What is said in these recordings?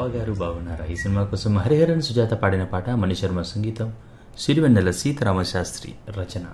బావగారు బాగున్నారా ఈ సినిమా కోసం హరిహరన్ సుజాత పాడిన పాట మణిశర్మ సంగీతం సిరివెన్నెల సీతారామ శాస్త్రి రచన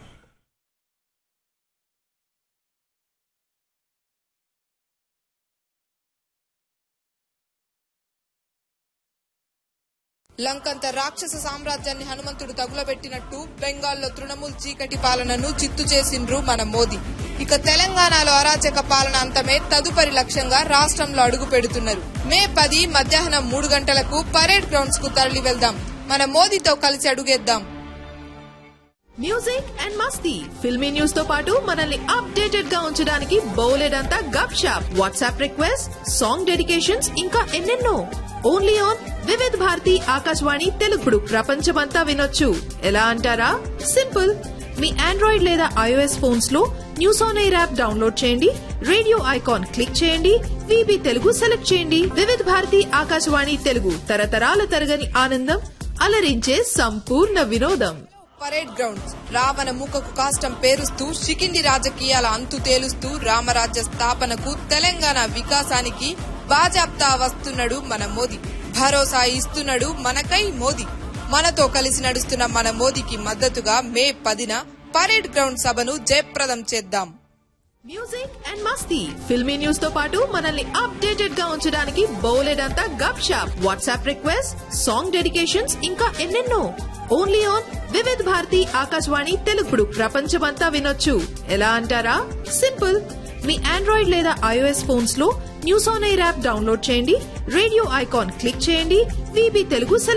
లంకంత రాక్షస సామ్రాజ్యాన్ని హనుమంతుడు తగులబెట్టినట్టు బెంగాల్లో తృణమూల్ చీకటి పాలనను చిత్తు చేసిండ్రు మన మోదీ ఇక తెలంగాణలో అరాచక పాలన అంతమే తదుపరి లక్ష్యంగా రాష్ట్రంలో అడుగు పెడుతున్నారు మే పది మధ్యాహ్నం మూడు గంటలకు పరేడ్ గ్రౌండ్స్ కు తరలి వెళ్దాం మన మోదీతో కలిసి అడుగేద్దాం మ్యూజిక్ అండ్ మస్తీ ఫిల్మీ న్యూస్ తో పాటు మనల్ని అప్డేటెడ్ గా ఉంచడానికి బౌలెడ్ అంతా గప్ షాప్ వాట్సాప్ రిక్వెస్ట్ సాంగ్ డెడికేషన్స్ ఇంకా ఎన్నెన్నో ఓన్లీ ఆన్ వివిధ్ భారతి ఆకాశవాణి తెలుగుడు ప్రపంచమంతా వినొచ్చు ఎలా అంటారా సింపుల్ మీ ఆండ్రాయిడ్ లేదా ఐఓఎస్ ఫోన్స్ లో news on air app download చేయండి రేడియో ఐకాన్ క్లిక్ చేయండి విబి తెలుగు సెలెక్ట్ చేయండి వివిధ్ భారతి ఆకాశవాణి తెలుగు తరతరాల తరగని ఆనందం అలరించే సంపూర్ణ వినోదం పరేడ్ గ్రౌండ్స్ రావణ ముఖకు కాష్టం పేరుస్తూ షికింది రాజకీయాల అంతు తేలుస్తూ రామరాజ్య స్థాపనకు తెలంగాణ వికాసానికి బాజాప్తా వస్తున్నాడు మన మోదీ భరోసా ఇస్తున్నాడు మనకై మోదీ మనతో కలిసి నడుస్తున్న మన మోదీకి మద్దతుగా మే పదిన పరేడ్ గ్రౌండ్ సభను జయప్రదం చేద్దాం మ్యూజిక్ అండ్ మస్తీ ఫిల్మీ న్యూస్ తో పాటు మనల్ని అప్డేటెడ్ గా ఉంచడానికి బౌలెడ్ అంతా గప్ షాప్ వాట్సాప్ రిక్వెస్ట్ సాంగ్ డెడికేషన్స్ ఇంకా ఎన్నెన్నో ఓన్లీ ఆన్ వివిధ్ భారతి ఆకాశవాణి తెలుగుడు ప్రపంచమంతా వినొచ్చు ఎలా అంటారా సింపుల్ మీ ఆండ్రాయిడ్ లేదా ఐఓఎస్ ఫోన్స్ లో news on air app download చేయండి రేడియో ఐకాన్ క్లిక్ చేయండి విబి తెలుగు సెలెక్ట్